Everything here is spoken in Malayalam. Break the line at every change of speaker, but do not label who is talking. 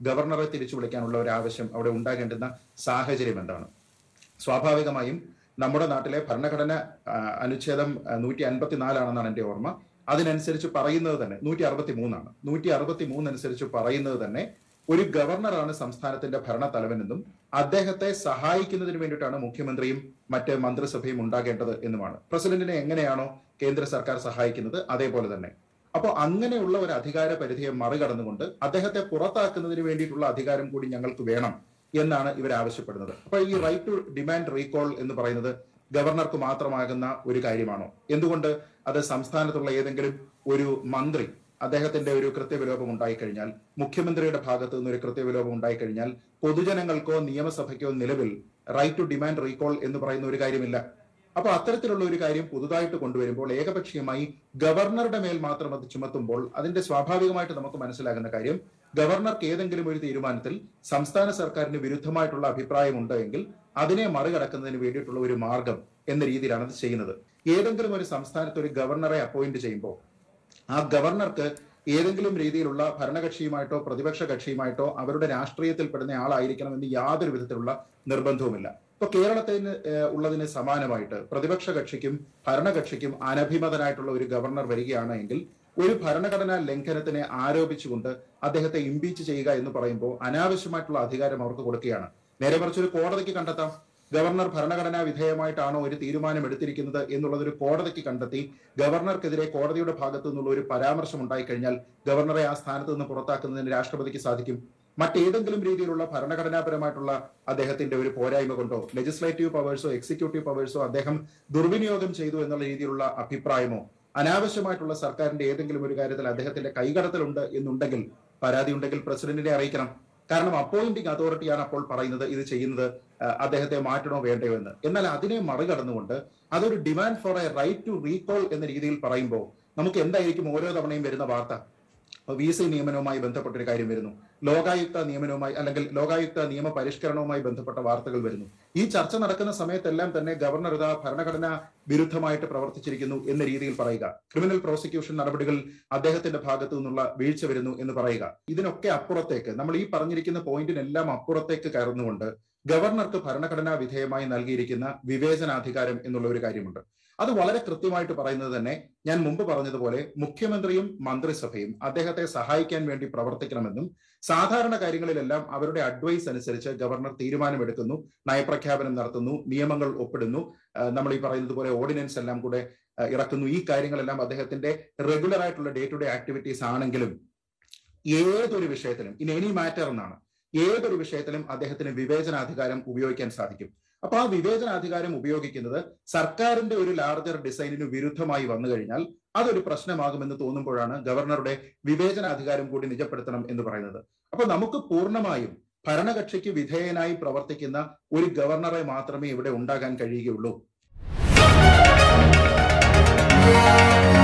ഗവർണറെ തിരിച്ചു വിളിക്കാനുള്ള ഒരു ആവശ്യം അവിടെ ഉണ്ടാകേണ്ടുന്ന സാഹചര്യം എന്താണ് സ്വാഭാവികമായും നമ്മുടെ നാട്ടിലെ ഭരണഘടന ആ, അനുച്ഛേദം നൂറ്റി അൻപത്തിനാലാണെന്നാണ് എന്റെ ഓർമ്മ അതിനനുസരിച്ച് പറയുന്നത് തന്നെ നൂറ്റി അറുപത്തി മൂന്നാണ് നൂറ്റി അറുപത്തി മൂന്ന് അനുസരിച്ച് പറയുന്നത് തന്നെ ഒരു ഗവർണറാണ് സംസ്ഥാനത്തിന്റെ ഭരണത്തലവനെന്നും അദ്ദേഹത്തെ സഹായിക്കുന്നതിന് വേണ്ടിയിട്ടാണ് മുഖ്യമന്ത്രിയും മറ്റ് മന്ത്രിസഭയും ഉണ്ടാകേണ്ടത് എന്നുമാണ് പ്രസിഡന്റിനെ എങ്ങനെയാണോ കേന്ദ്ര സർക്കാർ സഹായിക്കുന്നത് അതേപോലെ തന്നെ അപ്പോൾ അങ്ങനെയുള്ള ഒരു അധികാര പരിധിയെ മറികടന്നുകൊണ്ട് അദ്ദേഹത്തെ പുറത്താക്കുന്നതിന് വേണ്ടിയിട്ടുള്ള അധികാരം കൂടി ഞങ്ങൾക്ക് വേണം എന്നാണ് ഇവർ ആവശ്യപ്പെടുന്നത് അപ്പൊ ഈ റൈറ്റ് ടു ഡിമാൻഡ് റീകോൾ എന്ന് പറയുന്നത് ഗവർണർക്ക് മാത്രമാകുന്ന ഒരു കാര്യമാണോ എന്തുകൊണ്ട് അത് സംസ്ഥാനത്തുള്ള ഏതെങ്കിലും ഒരു മന്ത്രി അദ്ദേഹത്തിന്റെ ഒരു കൃത്യവിലോപം ഉണ്ടായിക്കഴിഞ്ഞാൽ മുഖ്യമന്ത്രിയുടെ ഭാഗത്തു നിന്ന് ഒരു കൃത്യവിലോപം ഉണ്ടായിക്കഴിഞ്ഞാൽ പൊതുജനങ്ങൾക്കോ നിയമസഭയ്ക്കോ നിലവിൽ റൈറ്റ് ടു ഡിമാൻഡ് റീകോൾ എന്ന് പറയുന്ന ഒരു കാര്യമില്ല അപ്പൊ അത്തരത്തിലുള്ള ഒരു കാര്യം പുതുതായിട്ട് കൊണ്ടുവരുമ്പോൾ ഏകപക്ഷീയമായി ഗവർണറുടെ മേൽ മാത്രം അത് ചുമത്തുമ്പോൾ അതിന്റെ സ്വാഭാവികമായിട്ട് നമുക്ക് മനസ്സിലാകുന്ന കാര്യം ഗവർണർക്ക് ഏതെങ്കിലും ഒരു തീരുമാനത്തിൽ സംസ്ഥാന സർക്കാരിന് വിരുദ്ധമായിട്ടുള്ള അഭിപ്രായമുണ്ട് എങ്കിൽ അതിനെ മറികടക്കുന്നതിന് വേണ്ടിയിട്ടുള്ള ഒരു മാർഗം എന്ന രീതിയിലാണ് അത് ചെയ്യുന്നത് ഏതെങ്കിലും ഒരു സംസ്ഥാനത്ത് ഒരു ഗവർണറെ അപ്പോയിന്റ് ചെയ്യുമ്പോൾ ആ ഗവർണർക്ക് ഏതെങ്കിലും രീതിയിലുള്ള ഭരണകക്ഷിയുമായിട്ടോ പ്രതിപക്ഷ കക്ഷിയുമായിട്ടോ അവരുടെ രാഷ്ട്രീയത്തിൽപ്പെടുന്ന ആളായിരിക്കണമെന്ന് യാതൊരു വിധത്തിലുള്ള നിർബന്ധവുമില്ല ഇപ്പൊ കേരളത്തിന് ഏഹ്, ഉള്ളതിന് സമാനമായിട്ട് പ്രതിപക്ഷ കക്ഷിക്കും ഭരണകക്ഷിക്കും അനഭിമതനായിട്ടുള്ള ഒരു ഗവർണർ വരികയാണ് എങ്കിൽ ഒരു ഭരണഘടനാ ലംഘനത്തിനെ ആരോപിച്ചുകൊണ്ട് അദ്ദേഹത്തെ ഇംപീച്ച് ചെയ്യുക എന്ന് പറയുമ്പോൾ അനാവശ്യമായിട്ടുള്ള അധികാരം അവർക്ക് കൊടുക്കുകയാണ് നേരെ മറിച്ച് ഒരു കോടതിക്ക് കണ്ടെത്താം ഗവർണർ ഭരണഘടനാ വിധേയമായിട്ടാണോ ഒരു തീരുമാനം എടുത്തിരിക്കുന്നത് എന്നുള്ളത് ഒരു കോടതിക്ക് കണ്ടെത്തി ഗവർണർക്കെതിരെ കോടതിയുടെ ഭാഗത്തു നിന്നുള്ള ഒരു പരാമർശം ഉണ്ടായിക്കഴിഞ്ഞാൽ ഗവർണറെ ആ സ്ഥാനത്ത് നിന്ന് പുറത്താക്കുന്നതിന് രാഷ്ട്രപതിക്ക് സാധിക്കും മറ്റേതെങ്കിലും രീതിയിലുള്ള ഭരണഘടനാപരമായിട്ടുള്ള അദ്ദേഹത്തിന്റെ ഒരു പോരായ്മ കൊണ്ടോ ലെജിസ്ലേറ്റീവ് പവേഴ്സോ എക്സിക്യൂട്ടീവ് പവേഴ്സോ അദ്ദേഹം ദുർവിനിയോഗം ചെയ്തു എന്നുള്ള രീതിയിലുള്ള അഭിപ്രായമോ അനാവശ്യമായിട്ടുള്ള സർക്കാരിന്റെ ഏതെങ്കിലും ഒരു കാര്യത്തിൽ അദ്ദേഹത്തിന്റെ കൈകടത്തലുണ്ട് എന്നുണ്ടെങ്കിൽ പരാതി ഉണ്ടെങ്കിൽ പ്രസിഡന്റിനെ അറിയിക്കണം കാരണം അപ്പോയിന്റിംഗ് അതോറിറ്റിയാണ് അപ്പോൾ പറയുന്നത് ഇത് ചെയ്യുന്നത് ആ, അദ്ദേഹത്തെ മാറ്റണോ വേണ്ടയോ എന്ന് എന്നാൽ അതിനെ മറികടന്നുകൊണ്ട് അതൊരു demand for a right to recall എന്ന രീതിയിൽ പറയുമ്പോൾ നമുക്ക് എന്തായിരിക്കും ഓരോ തവണയും വരുന്ന വാർത്ത വി സി നിയമനവുമായി ബന്ധപ്പെട്ടൊരു കാര്യം വരുന്നു ലോകായുക്ത നിയമനവുമായി അല്ലെങ്കിൽ ലോകായുക്ത നിയമ പരിഷ്കരണവുമായി ബന്ധപ്പെട്ട വാർത്തകൾ വരുന്നു ഈ ചർച്ച നടക്കുന്ന സമയത്തെല്ലാം തന്നെ ഗവർണർ ഇതാ ഭരണഘടന വിരുദ്ധമായിട്ട് പ്രവർത്തിച്ചിരിക്കുന്നു എന്ന രീതിയിൽ പറയുക ക്രിമിനൽ പ്രോസിക്യൂഷൻ നടപടികൾ അദ്ദേഹത്തിന്റെ ഭാഗത്തു നിന്നുള്ള വീഴ്ച വരുന്നു എന്ന് പറയുക ഇതിനൊക്കെ അപ്പുറത്തേക്ക് നമ്മൾ ഈ പറഞ്ഞിരിക്കുന്ന പോയിന്റിനെല്ലാം അപ്പുറത്തേക്ക് കയറുന്നുകൊണ്ട് ഗവർണർക്ക് ഭരണഘടനാ വിധേയമായി നൽകിയിരിക്കുന്ന വിവേചനാധികാരം എന്നുള്ള ഒരു കാര്യമുണ്ട് അത് വളരെ കൃത്യമായിട്ട് പറയുന്നത് തന്നെ ഞാൻ മുമ്പ് പറഞ്ഞതുപോലെ മുഖ്യമന്ത്രിയും മന്ത്രിസഭയും അദ്ദേഹത്തെ സഹായിക്കാൻ വേണ്ടി പ്രവർത്തിക്കണമെന്നും സാധാരണ കാര്യങ്ങളിലെല്ലാം അവരുടെ അഡ്വൈസ് അനുസരിച്ച് ഗവർണർ തീരുമാനമെടുക്കുന്നു നയപ്രഖ്യാപനം നടത്തുന്നു നിയമങ്ങൾ ഒപ്പിടുന്നു ആ, നമ്മൾ ഈ പറയുന്നത് പോലെ ഓർഡിനൻസ് എല്ലാം കൂടെ ആ, ഇറക്കുന്നു ഈ കാര്യങ്ങളെല്ലാം അദ്ദേഹത്തിന്റെ റെഗുലർ ആയിട്ടുള്ള ഡേ ടു ഡേ ആക്ടിവിറ്റീസ് ആണെങ്കിലും ഏതൊരു വിഷയത്തിലും ഇൻ എനി മാറ്റർ എന്നാണ് ഏതൊരു വിഷയത്തിലും അദ്ദേഹത്തിന് വിവേചനാധികാരം ഉപയോഗിക്കാൻ സാധിക്കും അപ്പൊ ആ വിവേചനാധികാരം ഉപയോഗിക്കുന്നത് സർക്കാരിന്റെ ഒരു ലാർജർ ഡിസൈനിന് വിരുദ്ധമായി വന്നു കഴിഞ്ഞാൽ അതൊരു പ്രശ്നമാകുമെന്ന് തോന്നുമ്പോഴാണ് ഗവർണറുടെ വിവേചനാധികാരം കൂടി നിജപ്പെടുത്തണം എന്ന് പറയുന്നത് അപ്പൊ നമുക്ക് പൂർണ്ണമായും ഭരണകക്ഷിക്ക് വിധേയനായി പ്രവർത്തിക്കുന്ന ഒരു ഗവർണറെ മാത്രമേ ഇവിടെ ഉണ്ടാകാൻ കഴിയുകയുള്ളൂ